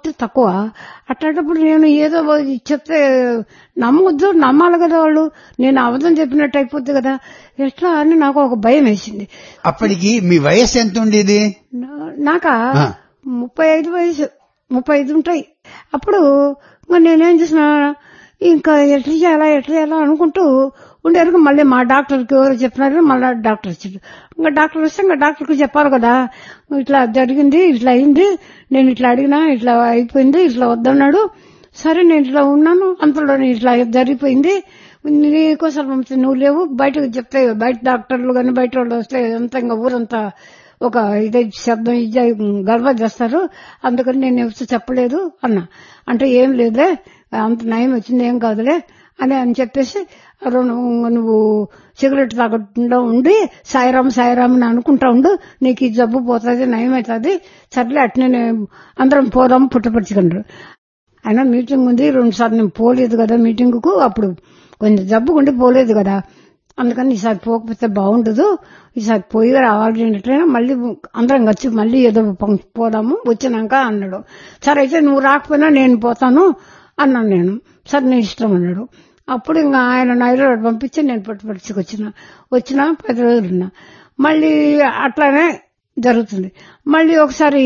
భక్తి తక్కువ అట్లాంటప్పుడు నేను ఏదో చెప్తే నమ్మొద్దు నమ్మాలి కదా వాళ్ళు నేను అబద్ధం చెప్పినట్టు అయిపోద్ది కదా ఎట్లా అని నాకు ఒక భయం వేసింది అప్పటికి మీ వయస్సు ఎంత ఉండేది నా- నాకా ఆ. ముప్పై ఐదు వయసు ముప్పై ఐదు ఉంటాయి అప్పుడు ఇంకా నేనేం చేసిన ఇంకా ఎట్లా చేయాలా ఎట్లా చేయాలా అనుకుంటూ ఉండేవరకు మళ్ళీ మా డాక్టర్కి ఎవరు చెప్పినారు మళ్ళీ డాక్టర్ వచ్చాడు ఇంకా డాక్టర్ వస్తే ఇంకా డాక్టర్కి చెప్పాలి కదా ఇట్లా జరిగింది ఇట్లా అయింది నేను ఇట్లా అడిగినా ఇట్లా అయిపోయింది ఇట్లా వద్దన్నాడు సరే నేను ఇట్లా ఉన్నాను అంతలో ఇట్లా జరిగిపోయింది నీకోసం నువ్వు లేవు బయటకు చెప్తే బయట డాక్టర్లు కానీ బయట వాళ్ళు వస్తే అంతా ఇంకా ఊరంతా ఒక ఇదే శబ్దం ఇది గర్వ చేస్తారు అందుకని నేను ఎవరు చెప్పలేదు అన్నా అంటే ఏం లేదులే అంత నయం వచ్చింది ఏం కాదులే అని అని చెప్పేసి రెండు నువ్వు సిగరెట్ తాగకుండా ఉండి సాయిరామ్ సాయిరామ్ అని అనుకుంటా ఉండు నీకు ఈ జబ్బు పోతుంది నయం అవుతుంది సర్లే అట్నే నే- అందరం పోదాం పుట్టపరుచుకున్నారు అయినా మీటింగ్ ఉంది రెండు సార్లు నేను పోలేదు కదా మీటింగ్ కు అప్పుడు కొంచెం జబ్బు ఉండి పోలేదు కదా అందుకని ఈసారి పోకపోతే బాగుండదు ఈసారి పోయి రావాలి ఎట్లయినా మళ్ళీ అందరం వచ్చి మళ్ళీ ఏదో పం- పోదాము వచ్చినాక అన్నాడు సరే అయితే నువ్వు రాకపోయినా నేను పోతాను అన్నాను నేను సరే నీ ఇష్టం అన్నాడు అప్పుడు ఇంకా ఆయన హైదరాబాద్ పంపించి నేను పట్టుపరిచికి వచ్చిన వచ్చిన పది రోజులు ఉన్నా మళ్ళీ అట్లానే జరుగుతుంది మళ్ళీ ఒకసారి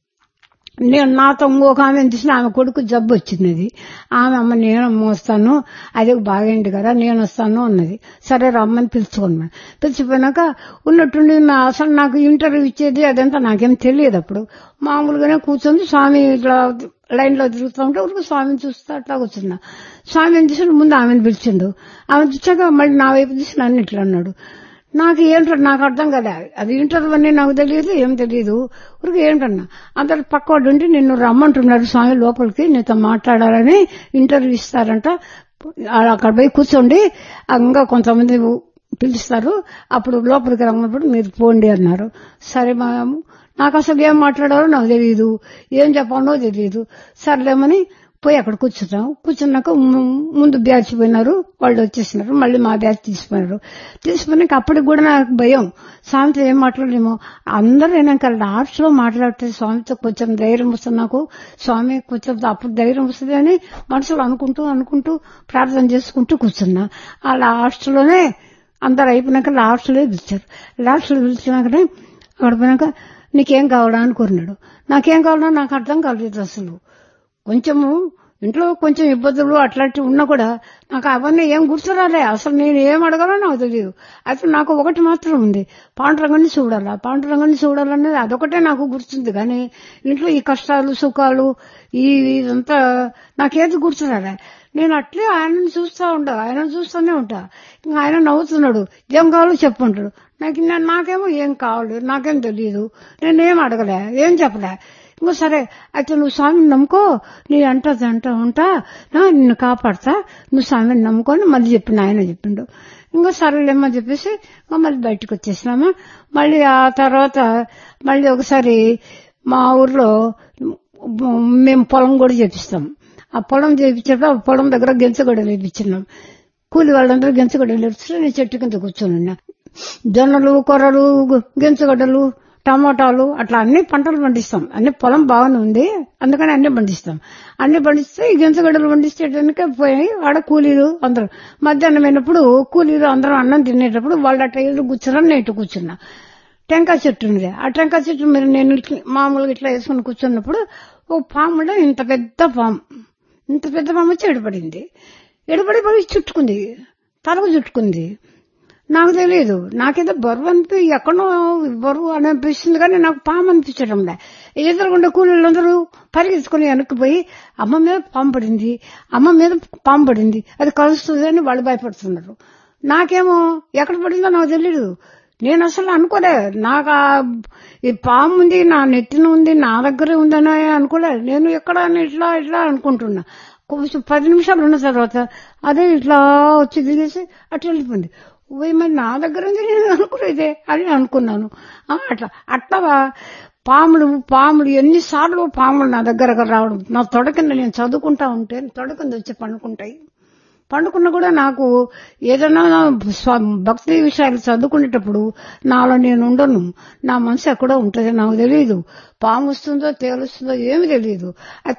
నేను నాతో ఇంకొక ఆమె చూసిన ఆమె కొడుకు జబ్బు వచ్చింది అది ఆమె అమ్మ నేను మోస్తాను అది బాగైంది కదా నేను వస్తాను అన్నది సరే రమ్మని పిలుచుకున్నాను పిలిచిపోయినాక ఉన్నట్టుండి నా- అసలు నాకు ఇంటర్వ్యూ ఇచ్చేది అదంతా నాకేం తెలియదు అప్పుడు మామూలుగానే కూర్చొని స్వామి ఇట్లా లైన్ లో తిరుగుతూ ఉంటే ఊరికి స్వామిని చూస్తా అట్లా కూర్చున్నా స్వామిని చూసి ముందు ఆమెను పిలిచిండు ఆమె చూసాక మళ్ళీ నా వైపు చూసి నన్ను ఇట్లా అన్నాడు నాకు ఏంటో నాకు అర్థం కదా అది ఇంటర్వ్యూ అని నాకు తెలియదు ఏం తెలియదు ఊరికి ఏంటన్నా అందరు పక్కవాడు ఉండి నిన్ను రమ్మంటున్నారు స్వామి లోపలికి నీతో మాట్లాడాలని ఇంటర్వ్యూ ఇస్తారంట అక్కడ పోయి కూర్చోండి ఇంకా కొంతమంది పిలుస్తారు అప్పుడు లోపలికి రమ్మన్నప్పుడు మీరు పోండి అన్నారు సరే మా నాకు అసలు ఏం మాట్లాడాలో నాకు తెలియదు ఏం చెప్పాలో తెలియదు సర్లేమని పోయి అక్కడ కూర్చున్నాం కూర్చున్నాక ము- ముందు బ్యాచ్ పోయినారు వాళ్ళు వచ్చేసినారు మళ్ళీ మా బ్యాచ్ తీసుకున్నారు తీసుకున్నాక అప్పటికి కూడా నాకు భయం స్వామితో ఏం మాట్లాడలేమో అందరూ అయినాక లాస్ట్ లో మాట్లాడితే స్వామితో కొంచెం ధైర్యం వస్తుంది నాకు స్వామి కొంచెం అప్పుడు ధైర్యం వస్తుంది అని మనసులో అనుకుంటూ అనుకుంటూ ప్రార్థన చేసుకుంటూ కూర్చున్నా ఆ లాస్ట్ లోనే అందరు అయిపోయినాక లాస్ట్ లో పిలిచారు లాస్ట్ లో పిలిచినాకనే అక్కడ పోయినాక నీకేం కావాలా అని కోరినాడు నాకేం కావాలో నాకు అర్థం కాలేదు అసలు కొంచెము ఇంట్లో కొంచెం ఇబ్బందులు అట్లాంటివి ఉన్నా కూడా నాకు అవన్నీ ఏం గుర్తురాలే అసలు నేను ఏం అడగాలో నాకు తెలియదు అయితే నాకు ఒకటి మాత్రం ఉంది పాండురంగాన్ని చూడాలా పాండురంగాన్ని చూడాలనేది అదొకటే నాకు గుర్తుంది కానీ ఇంట్లో ఈ కష్టాలు సుఖాలు ఈ ఇదంతా నాకేది గుర్తురాలే నేను అట్లే ఆయనను చూస్తా ఉంటా ఆయన చూస్తూనే ఉంటా ఇంకా ఆయన నవ్వుతున్నాడు ఏం కావాలో చెప్పుంటాడు నాకు నా- నాకేమో ఏం కావాలి నాకేం తెలియదు నేనేం అడగలే ఏం చెప్పలే ఇంకో సరే అయితే నువ్వు స్వామిని నమ్ముకో నీ అంటది అంట ఉంటా నా నిన్ను కాపాడతా నువ్వు స్వామిని నమ్ముకొని మళ్ళీ చెప్పిన ఆయన చెప్పిండు ఇంకో సరేలేమని చెప్పేసి ఇంకా మళ్ళీ బయటకు వచ్చేసినామా మళ్ళీ ఆ తర్వాత మళ్ళీ ఒకసారి మా ఊర్లో మేము పొలం కూడా చేపిస్తాం ఆ పొలం చేపించేటప్పుడు ఆ పొలం దగ్గర గెంచగొడలు వేపించినాం కూలి వాళ్ళందరూ గెంచగొడలు వేపిస్తే నేను చెట్టు కింద కూర్చొని ఉన్నా జొన్నలు కొర్రలు గెంచగొడ్డలు టమాటాలు అట్లా అన్ని పంటలు పండిస్తాం అన్ని పొలం బాగానే ఉంది అందుకని అన్ని పండిస్తాం అన్ని పండిస్తే ఈ గెంచగడ్డలు పండించేటానికి పోయి ఆడ కూలీలు అందరూ మధ్యాహ్నం అయినప్పుడు కూలీలు అందరూ అన్నం తినేటప్పుడు వాళ్ళ అట్లా ఇల్లు కూర్చున్నా నేను ఇటు కూర్చున్నా టెంకాయ చెట్టు ఉంది ఆ టెంకాయ చెట్టు మీరు నేను ఇట్లా మామూలుగా ఇట్లా వేసుకుని కూర్చున్నప్పుడు ఓ పాములో ఇంత పెద్ద పాము ఇంత పెద్ద పాము వచ్చి ఎడపడింది ఎడపడి పడి చుట్టుకుంది తలకు చుట్టుకుంది నాకు తెలియదు నాకేదో బరువు అనిపి ఎక్కడో బరువు అని అనిపిస్తుంది కానీ నాకు పాము అనిపించడం లే ఎదురుగుండా కూలీలందరూ పరిగెత్తుకుని వెనక్కిపోయి అమ్మ మీద పాము పడింది అమ్మ మీద పాము పడింది అది కలుస్తుంది అని వాళ్ళు భయపడుతున్నారు నాకేమో ఎక్కడ పడిందో నాకు తెలియదు నేను అసలు అనుకోలే నాకు ఆ ఈ పాము ఉంది నా నెత్తిన ఉంది నా దగ్గరే ఉందని అనుకోలే నేను ఎక్కడ అని ఇట్లా ఇట్లా అనుకుంటున్నా కొంచెం పది నిమిషాలు ఉన్న తర్వాత అదే ఇట్లా వచ్చి దిగేసి అట్లా వెళ్ళిపోయింది ఓయ్ మరి నా దగ్గర ఉంది నేను అనుకునేదే అని అనుకున్నాను ఆ, అట్లా అట్లా పాములు పాములు ఎన్నిసార్లు పాములు నా దగ్గరకు రావడం నా తొడ కింద నేను చదువుకుంటా ఉంటే తొడ కింద వచ్చి పండుకుంటాయి పండుకున్న కూడా నాకు ఏదైనా స్వ- భక్తి విషయాలు చదువుకునేటప్పుడు నాలో నేను ఉండను నా మనసు ఎక్కడో ఉంటుంది నాకు తెలియదు పాము వస్తుందో తేలుస్తుందో ఏమి తెలియదు